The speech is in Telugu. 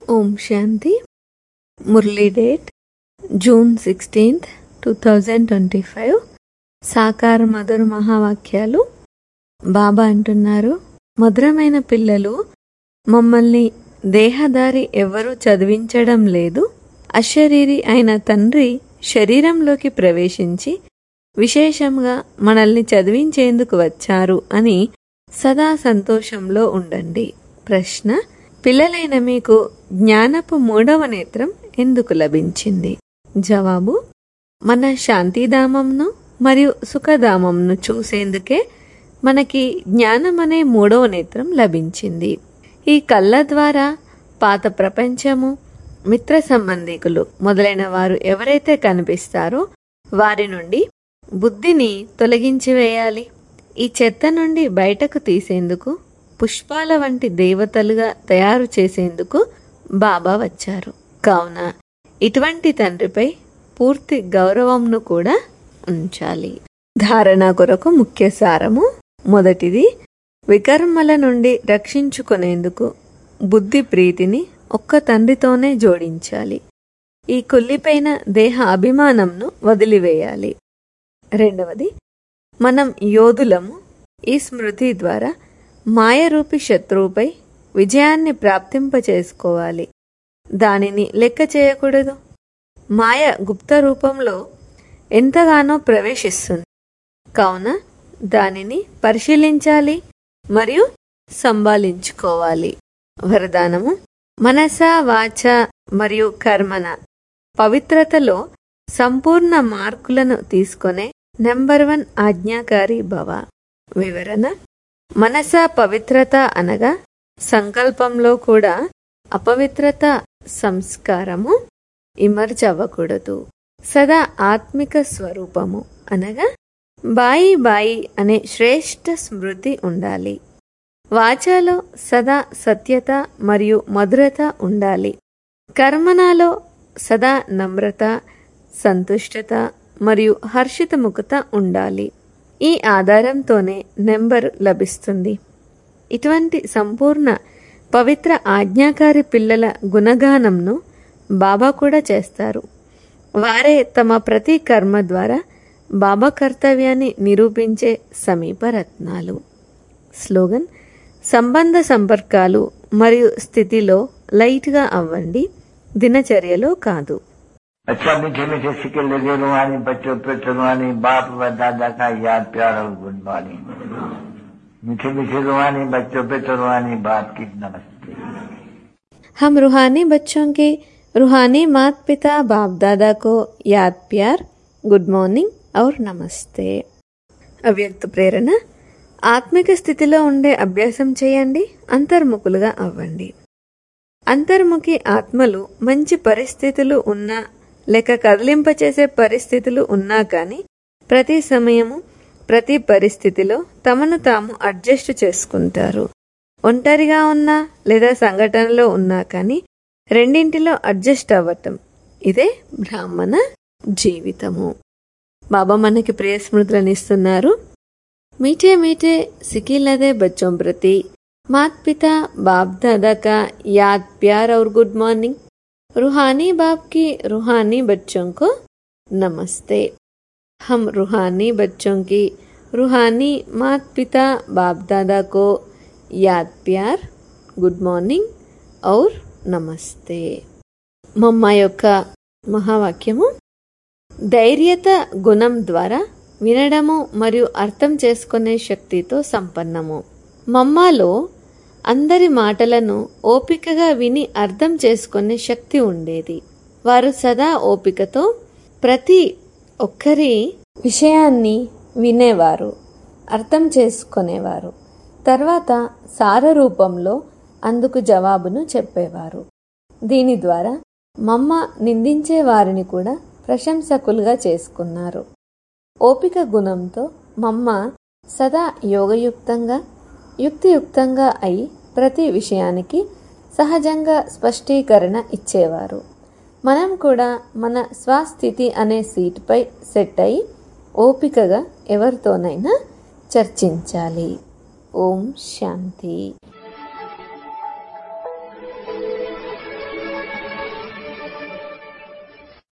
ఓం శాంతి Murli date June sixteenth two thousand twenty five సాకార మధుర మహావాక్యాలు బాబా అంటున్నారు మధురమైన పిల్లలు మమ్మల్ని దేహదారి ఎవరూ చదివించడం లేదు అశరీరి అయిన తండ్రి శరీరంలోకి ప్రవేశించి విశేషంగా మనల్ని చదివించేందుకు వచ్చారు అని సదా సంతోషంలో ఉండండి ప్రశ్న పిల్లలైన మీకు జ్ఞానపు మూడవ నేత్రం ఎందుకు లభించింది జవాబు మన శాంతిధామంను మరియు సుఖధామంను చూసేందుకే మనకి జ్ఞానం అనే మూడవ నేత్రం లభించింది ఈ కళ్ళ ద్వారా పాత ప్రపంచము మిత్ర సంబంధికులు మొదలైన వారు ఎవరైతే కనిపిస్తారో వారి నుండి బుద్ధిని తొలగించి వేయాలి ఈ చెత్త నుండి బయటకు తీసేందుకు పుష్పాల వంటి దేవతలుగా తయారు చేసేందుకు బాబా వచ్చారు కావున ఇటువంటి తండ్రిపై పూర్తి గౌరవంను కూడా ఉంచాలి ధారణ కొరకు ముఖ్య సారము మొదటిది వికర్మల నుండి రక్షించుకునేందుకు బుద్ధి ప్రీతిని ఒక్క తండ్రితోనే జోడించాలి ఈ కుల్లిపైన దేహ అభిమానంను వదిలివేయాలి రెండవది మనం యోధులము ఈ స్మృతి ద్వారా మాయరూపి శత్రువుపై విజయాన్ని ప్రాప్తింపచేసుకోవాలి దానిని లెక్క చేయకూడదు మాయ గుప్త రూపంలో ఎంతగానో ప్రవేశిస్తుంది కావున దానిని పరిశీలించాలి మరియు సంభాలించుకోవాలి వరదానము మనస వాచ మరియు కర్మన పవిత్రతలో సంపూర్ణ మార్కులను తీసుకునే నెంబర్ వన్ ఆజ్ఞాకారి భవ వివరణ మనస పవిత్రత అనగా సంకల్పంలో కూడా అపవిత్రత సంస్కారము ఇమర్జ్ అవ్వకూడదు సదా ఆత్మిక స్వరూపము అనగా బాయి బాయి అనే శ్రేష్ఠ స్మృతి ఉండాలి వాచాలో సదా సత్యత మరియు మధురత ఉండాలి కర్మనాలో సదా నమ్రత సంతుష్టత మరియు హర్షితముఖత ఉండాలి ఈ ఆధారంతోనే నెంబర్ లభిస్తుంది ఇటువంటి సంపూర్ణ పవిత్ర ఆజ్ఞాకారి పిల్లల గుణగానంను బాబా కూడా చేస్తారు వారే తమ ప్రతి కర్మ ద్వారా బాబా కర్తవ్యాన్ని నిరూపించే సమీప రత్నాలు స్లోగన్ సంబంధ సంపర్కాలు మరియు స్థితిలో లైట్గా అవ్వండి దినచర్యలో కాదు अच्छा मीठे मीठे सिक्के लगे रुहानी बच्चों पे रुहानी बाप व दादा का याद प्यार और गुड मॉर्निंग मीठे मीठे रुहानी बच्चों पे रुहानी बाप की नमस्ते हम रूहानी बच्चों के रूहानी मात पिता बाप दादा को याद प्यार గుడ్ మార్నింగ్ ఔర్ నమస్తే అవ్యక్త ప్రేరణ ఆత్మిక స్థితిలో ఉండే అభ్యాసం చేయండి అంతర్ముఖులుగా అవ్వండి అంతర్ముఖి ఆత్మలు మంచి పరిస్థితులు ఉన్నా లేక కదిలింపచేసే పరిస్థితులు ఉన్నా కానీ ప్రతి సమయము ప్రతి పరిస్థితిలో తమను తాము అడ్జస్ట్ చేసుకుంటారు ఒంటరిగా ఉన్నా లేదా సంఘటనలో ఉన్నా కానీ రెండింటిలో అడ్జస్ట్ అవ్వటం ఇదే బ్రాహ్మణ జీవితము బాబా మనకి ప్రియ స్మృతులను ఇస్తున్నారు मीठे मीठे सिकिलदे बच्चों प्रति मात पिता बाप दादा का याद प्यार और गुड मॉर्निंग रूहानी बाप की रूहानी बच्चों को नमस्ते हम रूहानी बच्चों की रूहानी मात पिता बाप दादा को याद प्यार గుడ్ మార్నింగ్ ఔర్ నమస్తే మమ్మ యొక్క మహావాక్యము ధైర్యత గుణం ద్వారా వినడము మరియు అర్థం చేసుకునే శక్తితో సంపన్నము మమ్మాలో అందరి మాటలను ఓపికగా విని అర్థం చేసుకునే శక్తి ఉండేది వారు సదా ఓపికతో ప్రతి ఒక్కరి విషయాన్ని వినేవారు అర్థం చేసుకునేవారు తర్వాత సార రూపంలో అందుకు జవాబును చెప్పేవారు దీని ద్వారా మమ్మ నిందించే వారిని కూడా ప్రశంసకులుగా చేసుకున్నారు ఓపిక గుణంతో మమ్మ సదా యోగయుక్తంగా యుక్తియుక్తంగా అయి ప్రతి విషయానికి సహజంగా స్పష్టీకరణ ఇచ్చేవారు మనం కూడా మన స్వస్థితి అనే సీటుపై సెట్ అయి ఓపికగా ఎవరితోనైనా చర్చించాలి ఓం శాంతి